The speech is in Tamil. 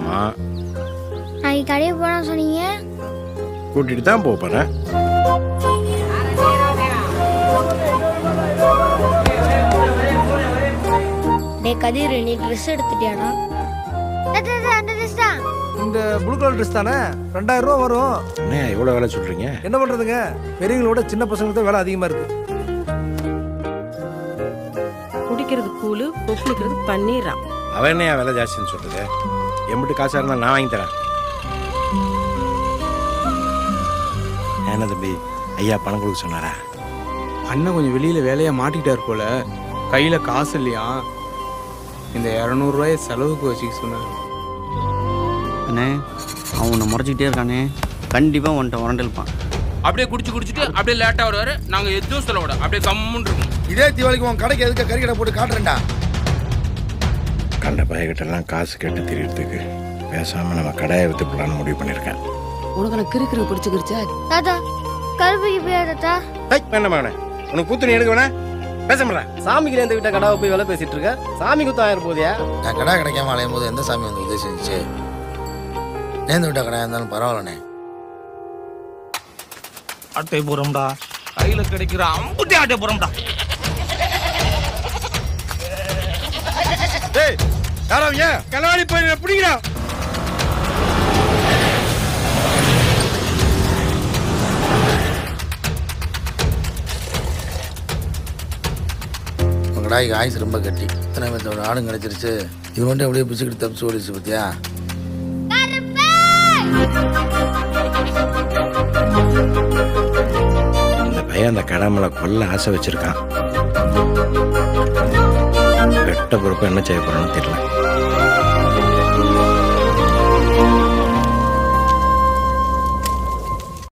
ஆமா நாளைக்கு கடையை போனா சொன்னீங்க கூட்டிட்டு தான் போக போறேன் டே கதிர் நீ ட்ரெஸ் எடுத்துட்டியாடா அந்த ட்ரெஸ் தான் இந்த ப்ளூ கலர் ட்ரெஸ் தானே ரெண்டாயிரம் ரூபா வரும் என்ன இவ்வளோ வேலை சொல்றீங்க என்ன பண்றதுங்க பெரியவங்களோட சின்ன பசங்களுக்கு தான் வேலை அதிகமா இருக்கு குடிக்கிறது கூழு கொப்பளிக்கிறது பண்ணிடுறான் அவன் என்ன விலை ஜாஸ்தின்னு சொல்றது எம்பிட்டு காசா இருந்தாலும் நான் வாங்கி தரேன் என்ன தம்பி ஐயா பணம் கொடுக்க சொன்னாரா அண்ணன் கொஞ்சம் வெளியில வேலையா மாட்டிக்கிட்டார் போல கையில காசு இல்லையா இந்த இரநூறுவாய செலவுக்கு வச்சுக்க சொன்னார் அண்ணே அவன் உன்னை முறைச்சிக்கிட்டே இருக்கானே கண்டிப்பாக உன்கிட்ட உரண்டிருப்பான் அப்படியே குடிச்சு குடிச்சிட்டு அப்படியே லேட்டா வருவாரு நாங்க எதுவும் சொல்ல விட அப்படியே கம்முன்னு இருக்கும் இதே தீபாவளிக்கு உன் கடைக்கு எதுக்கு கறி கடை போட்டு காட்டுறேன்டா கண்ட பையகிட்டெல்லாம் காசு கேட்டு தெரியறதுக்கு பேசாம நம்ம கடையை வித்து போலான்னு முடிவு பண்ணியிருக்கேன் உனக்கு நான் கிறு கிறு பிடிச்சிக்கிருச்சா தாத்தா கருப்புக்கு போயா தாத்தா ஏய், வேண்டாம் வேணாம் உனக்கு கூத்து நீ எடுக்க வேணா பேச முடியல சாமிக்கு நேர்ந்து விட்ட கடாவை போய் வேலை பேசிட்டு இருக்க சாமி குத்தம் ஆயிரம் போதியா நான் கடை கிடைக்காம அலையும் போது எந்த சாமி வந்து உதவி செஞ்சுச்சு நேர்ந்து விட்ட கடையாக இருந்தாலும் பரவாயில்லண்ணே அட்டை போறோம்டா கையில கிடைக்கிற அம்புட்டி அட்டை போறோம்டா யாராவது களவாடி போய் பிடிக்கிறான் உன் கடாய்க்கு ஆயுசு ரொம்ப கட்டி இத்தனை பேர்த்தோட ஆடும் கிடைச்சிருச்சு இது மட்டும் எப்படியே பிச்சுக்கிட்டு தப்பிச்சு ஓடிச்சு பத்தியா இந்த பையன் அந்த கடை மேல கொல்ல ஆசை வச்சிருக்கான் வெட்ட பொறுப்பு என்ன செய்ய போறான்னு தெரியல